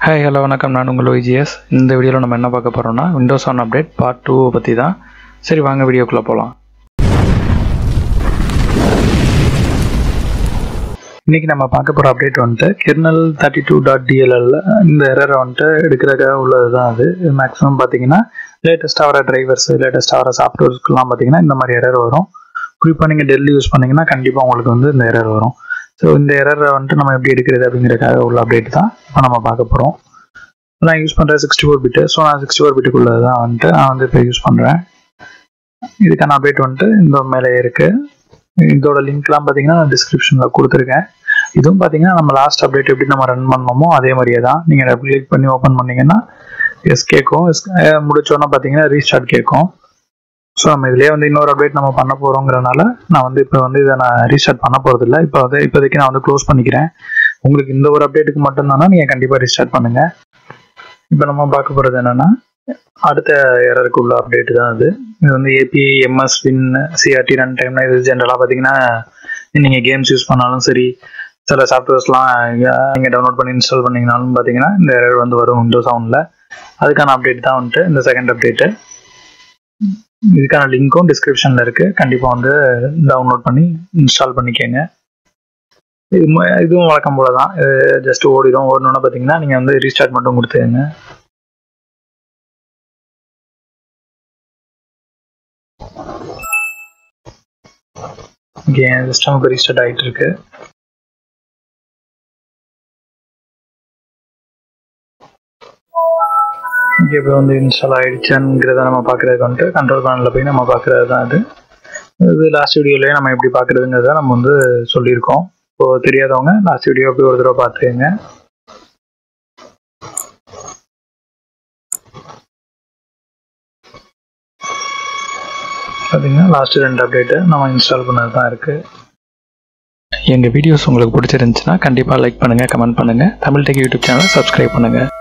hi hello வணக்கம் நான் உங்கள் ஒய்ஜிஎஸ் இந்த வீடியோவில் நம்ம என்ன பார்க்க போகிறோம்னா விண்டோஸ் ஆன் அப்டேட் பார்ட் டூவை பற்றி தான் சரி வாங்க வீடியோக்குள்ளே போகலாம் இன்றைக்கி நம்ம பார்க்க போகிற அப்டேட் வந்துட்டு கெர்னல் தேர்ட்டி டூ டாட் டிஎல்எல்ல இந்த எரரை வந்துட்டு எடுக்கிறதுக்காக உள்ளது தான் அது மேக்ஸிமம் பார்த்தீங்கன்னா லேட்டஸ்ட்டாக வர டிரைவர்ஸ் லேட்டஸ்ட்டாக வர சாஃப்ட்வேர்ஸ்க்குலாம் பார்த்தீங்கன்னா இந்த மாதிரி எரர் வரும் குறிப்பாக நீங்கள் டெல்லி யூஸ் பண்ணிங்கன்னா கண்டிப்பாக உங்களுக்கு வந்து இந்த எரர் வரும் ஸோ இந்த எரரை வந்துட்டு நம்ம எப்படி எடுக்கிறது அப்படிங்கிறதுக்காக உள்ள அப்டேட் தான் இப்போ நம்ம பார்க்க போகிறோம் நான் யூஸ் பண்ணுற சிக்ஸ்டி ஃபோர் பிட்டு ஸோ நான் சிக்ஸ்டி ஃபோர் பிட்டுக்குள்ளே தான் வந்துட்டு நான் வந்து இப்போ யூஸ் பண்ணுறேன் இதுக்கான அப்டேட் வந்துட்டு இந்த மேலே இருக்குது இதோட லிங்க்லாம் பார்த்தீங்கன்னா நான் டிஸ்கிரிப்ஷனில் கொடுத்துருக்கேன் இதுவும் பார்த்தீங்கன்னா நம்ம லாஸ்ட் அப்டேட் எப்படி நம்ம ரன் பண்ணோமோ அதே மாதிரியே தான் நீங்கள் டபுள் கிளிக் பண்ணி ஓப்பன் பண்ணீங்கன்னா எஸ் கேட்கும் எஸ் முடிச்சோன்னா பார்த்தீங்கன்னா ரீஸ்டார்ட் கேட்கும் ஸோ நம்ம இதுலேயே வந்து இன்னொரு அப்டேட் நம்ம பண்ண போகிறோங்கிறனால நான் வந்து இப்போ வந்து இதை நான் ரீஸ்டார்ட் பண்ண போகிறதில்ல இப்போ வந்து இப்போதைக்கு நான் வந்து க்ளோஸ் பண்ணிக்கிறேன் உங்களுக்கு இந்த ஒரு அப்டேட்டுக்கு மட்டும்தானா நீங்கள் கண்டிப்பாக ரீஸ்டார்ட் பண்ணுங்கள் இப்போ நம்ம பார்க்க போகிறது என்னென்னா அடுத்த எரருக்கு உள்ள அப்டேட் தான் அது இது வந்து API MS win CRT run டைம்னா இது ஜென்ரலாக பார்த்தீங்கன்னா நீங்கள் கேம்ஸ் யூஸ் பண்ணாலும் சரி சில சாஃப்ட்வேர்ஸ்லாம் நீங்கள் டவுன்லோட் பண்ணி இன்ஸ்டால் பண்ணிங்கனாலும் பார்த்தீங்கன்னா இந்த எரர் வந்து வரும் விண்டோஸ் செவனில் அதுக்கான அப்டேட் தான் வந்துட்டு இந்த செகண்ட் அப்டேட்டு இதுக்கான லிங்க்கும் டிஸ்கிரிப்ஷனில் இருக்குது கண்டிப்பாக வந்து டவுன்லோட் பண்ணி இன்ஸ்டால் பண்ணிக்கோங்க இது ம- இதுவும் வழக்கம் போல தான் ஜஸ்ட் ஓடிடும் ஓடணும்னா பார்த்தீங்கன்னா நீங்கள் வந்து ரீஸ்டார்ட் மட்டும் கொடுத்துருங்க ஓகே சிஸ்டம் இப்போ ரீஸ்டார்ட் ஆகிட்டு இருக்கு ஓகே இப்போ வந்து இன்ஸ்டால் ஆயிடுச்சுங்கிறத நம்ம பார்க்குறதுக்கு வந்துட்டு கண்ட்ரோல் பேனலில் போய் நம்ம பார்க்குறது தான் அது இது லாஸ்ட் வீடியோலேயே நம்ம எப்படி பார்க்குறதுங்கிறத நம்ம வந்து சொல்லியிருக்கோம் இப்போ தெரியாதவங்க லாஸ்ட் வீடியோ போய் ஒரு தடவை பார்த்துக்கங்க பார்த்தீங்கன்னா லாஸ்ட் ரெண்டு அப்டேட்டு நம்ம இன்ஸ்டால் பண்ணது தான் இருக்குது எங்கள் வீடியோஸ் உங்களுக்கு பிடிச்சிருந்துச்சுன்னா கண்டிப்பாக லைக் பண்ணுங்கள் கமெண்ட் பண்ணுங்கள் தமிழ் டெக் யூடியூப் சேனலை சப்ஸ்கிரைப் பண்ணுங்கள்